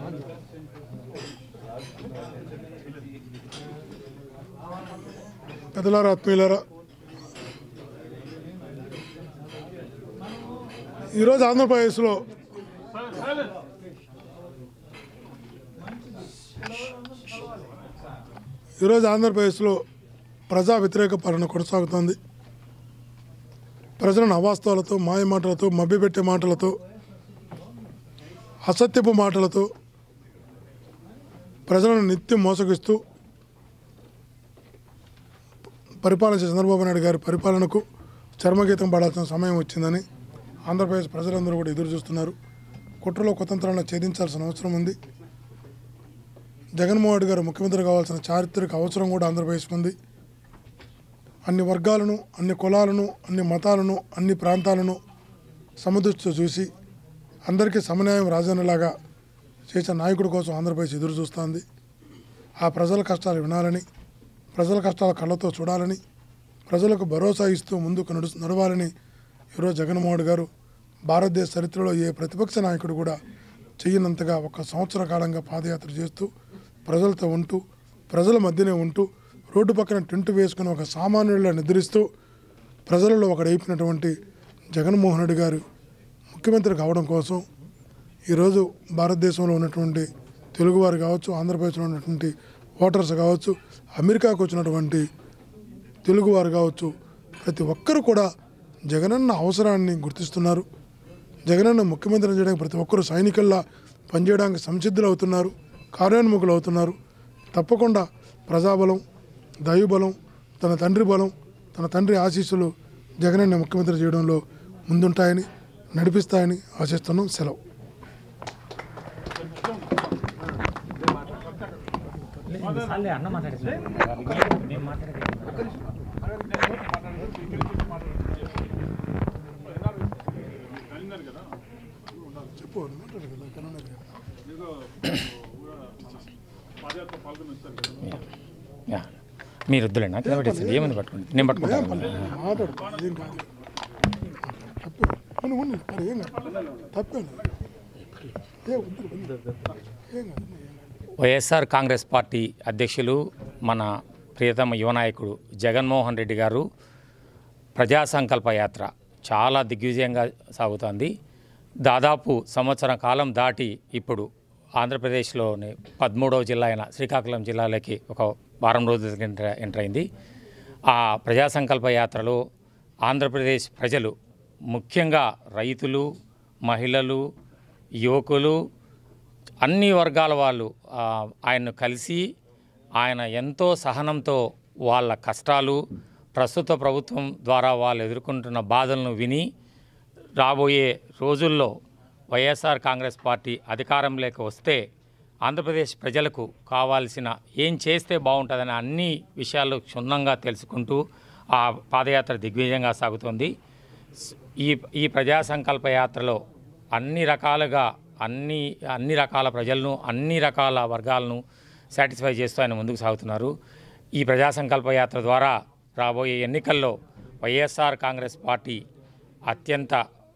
పెద్దలారా ఆత్మీయులారా ఈరోజు ఆంధ్రప్రదేశ్లో ఈరోజు ఆంధ్రప్రదేశ్లో ప్రజా వ్యతిరేక పాలన కొనసాగుతోంది ప్రజలను అవాస్తవాలతో మాయ మాటలతో మభ్యపెట్టే మాటలతో అసత్యపు మాటలతో ప్రజలను నిత్యం మోసగిస్తూ పరిపాలన చేసే చంద్రబాబు నాయుడు గారి పరిపాలనకు చర్మగీతం పడాల్సిన సమయం వచ్చిందని ఆంధ్రప్రదేశ్ ప్రజలందరూ కూడా ఎదురు చూస్తున్నారు కుట్రలో కుతంత్రాలను ఛేదించాల్సిన అవసరం ఉంది జగన్మోహన్ రెడ్డి గారు ముఖ్యమంత్రి కావాల్సిన చారిత్రక అవసరం కూడా ఆంధ్రప్రదేశ్కి ఉంది అన్ని వర్గాలను అన్ని కులాలను అన్ని మతాలను అన్ని ప్రాంతాలను సమదృష్టితో చూసి అందరికీ సమన్యాయం రాజధానిలాగా చేసే నాయకుడి కోసం ఆంధ్రప్రదేశ్ ఎదురు చూస్తోంది ఆ ప్రజల కష్టాలు వినాలని ప్రజల కష్టాల కళ్ళతో చూడాలని ప్రజలకు భరోసా ఇస్తూ ముందుకు నడు నడవాలని ఈరోజు జగన్మోహన్ గారు భారతదేశ చరిత్రలో ఏ ప్రతిపక్ష నాయకుడు కూడా చెయ్యనంతగా ఒక సంవత్సర కాలంగా పాదయాత్ర చేస్తూ ప్రజలతో ఉంటూ ప్రజల మధ్యనే ఉంటూ రోడ్డు పక్కన టెంట్ వేసుకుని ఒక సామాన్యుడిలా నిద్రిస్తూ ప్రజలలో ఒకడైపోయినటువంటి జగన్మోహన్ రెడ్డి గారు ముఖ్యమంత్రి కావడం కోసం ఈరోజు భారతదేశంలో ఉన్నటువంటి తెలుగువారు కావచ్చు ఆంధ్రప్రదేశ్లో ఉన్నటువంటి ఓటర్స్ కావచ్చు అమెరికాకు వచ్చినటువంటి తెలుగువారు కావచ్చు ప్రతి ఒక్కరు కూడా జగనన్న అవసరాన్ని గుర్తిస్తున్నారు జగనన్న ముఖ్యమంత్రి చేయడానికి ప్రతి ఒక్కరు సైనికుల్లా పనిచేయడానికి సంసిద్ధులు అవుతున్నారు కార్యోన్ముఖులు అవుతున్నారు తప్పకుండా ప్రజాబలం దైవబలం తన తండ్రి బలం తన తండ్రి ఆశీస్సులు జగనన్న ముఖ్యమంత్రి చేయడంలో ముందుంటాయని నడిపిస్తాయని ఆశిస్తున్నాం సెలవు చాలే అన్న మాట్లాడుతున్నాను మేము మాట్లాడేది చెప్పు మాట్లాడు కదా, కరోనా కదా. యా. మీరు వద్దులేండి కింద పెట్టేసి ఏమైంది పట్టుకోండి నేను పట్టుకుంటాను మాట్లాడు ఏం కాదు తప్పే అవును అవును మరి ఏం కాదు తప్పే ఏ వద్దు వద్దు. ఏం కాదు ఏం కాదు వైఎస్ఆర్ కాంగ్రెస్ పార్టీ అధ్యక్షులు మన ప్రియతమ యువ నాయకుడు జగన్మోహన్ రెడ్డి గారు ప్రజా సంకల్ప యాత్ర చాలా దిగ్విజయంగా సాగుతోంది దాదాపు సంవత్సరం కాలం దాటి ఇప్పుడు ఆంధ్రప్రదేశ్లోని పదమూడవ జిల్లా అయిన శ్రీకాకుళం జిల్లాలోకి ఒక వారం రోజుల ఎంటర్ ఎంటర్ అయింది ఆ ప్రజా సంకల్ప యాత్రలో ఆంధ్రప్రదేశ్ ప్రజలు ముఖ్యంగా రైతులు మహిళలు యువకులు అన్ని వర్గాల వాళ్ళు ఆ, ఆయన్ను కలిసి ఆయన ఎంతో సహనంతో వాళ్ళ కష్టాలు ప్రస్తుత ప్రభుత్వం ద్వారా వాళ్ళు ఎదుర్కొంటున్న బాధలను విని రాబోయే రోజుల్లో వైఎస్ఆర్ కాంగ్రెస్ పార్టీ అధికారంలోకి వస్తే ఆంధ్రప్రదేశ్ ప్రజలకు కావాల్సిన ఏం చేస్తే బాగుంటుందని అన్ని విషయాలు క్షుణ్ణంగా తెలుసుకుంటూ ఆ పాదయాత్ర దిగ్విజయంగా సాగుతోంది ఈ ఈ ప్రజా సంకల్ప యాత్రలో అన్ని రకాలుగా అన్ని అన్ని రకాల ప్రజలను అన్ని రకాల వర్గాలను సాటిస్ఫై చేస్తూ ఆయన ముందుకు సాగుతున్నారు ఈ ప్రజా సంకల్ప యాత్ర ద్వారా రాబోయే ఎన్నికల్లో వైఎస్ఆర్ కాంగ్రెస్ పార్టీ అత్యంత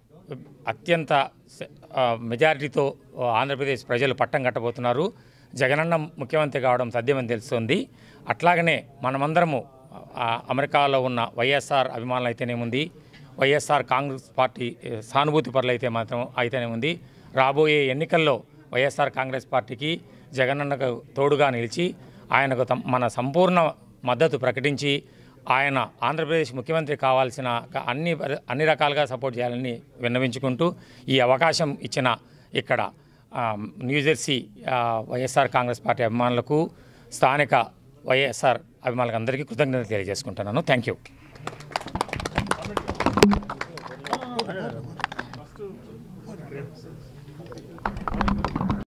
అత్యంత స- ఆ, మెజారిటీతో ఆ, ఆంధ్రప్రదేశ్ ప్రజలు పట్టం కట్టబోతున్నారు జగనన్న ముఖ్యమంత్రి కావడం సాధ్యమని తెలుస్తుంది అట్లాగనే మనమందరము ఆ, అమెరికాలో ఉన్న వైఎస్ఆర్ అభిమానులు అయితేనేముంది వైఎస్ఆర్ కాంగ్రెస్ పార్టీ ఏ, సానుభూతి పరులు అయితే మాత్రం అయితేనేముంది రాబోయే ఎన్నికల్లో వైఎస్ఆర్ కాంగ్రెస్ పార్టీకి జగనన్నకు తోడుగా నిలిచి ఆయనకు తమ్- మన సంపూర్ణ మద్దతు ప్రకటించి ఆయన ఆంధ్రప్రదేశ్ ముఖ్యమంత్రి కావాల్సిన క- అన్ని పరి- అన్ని రకాలుగా సపోర్ట్ చేయాలని విన్నవించుకుంటూ ఈ అవకాశం ఇచ్చిన ఇక్కడ ఆ, న్యూజెర్సీ ఆ, వైఎస్ఆర్ కాంగ్రెస్ పార్టీ అభిమానులకు స్థానిక వైఎస్ఆర్ అభిమానులకు అందరికీ కృతజ్ఞతలు తెలియజేసుకుంటున్నాను థ్యాంక్ యూ మాట్లాడు.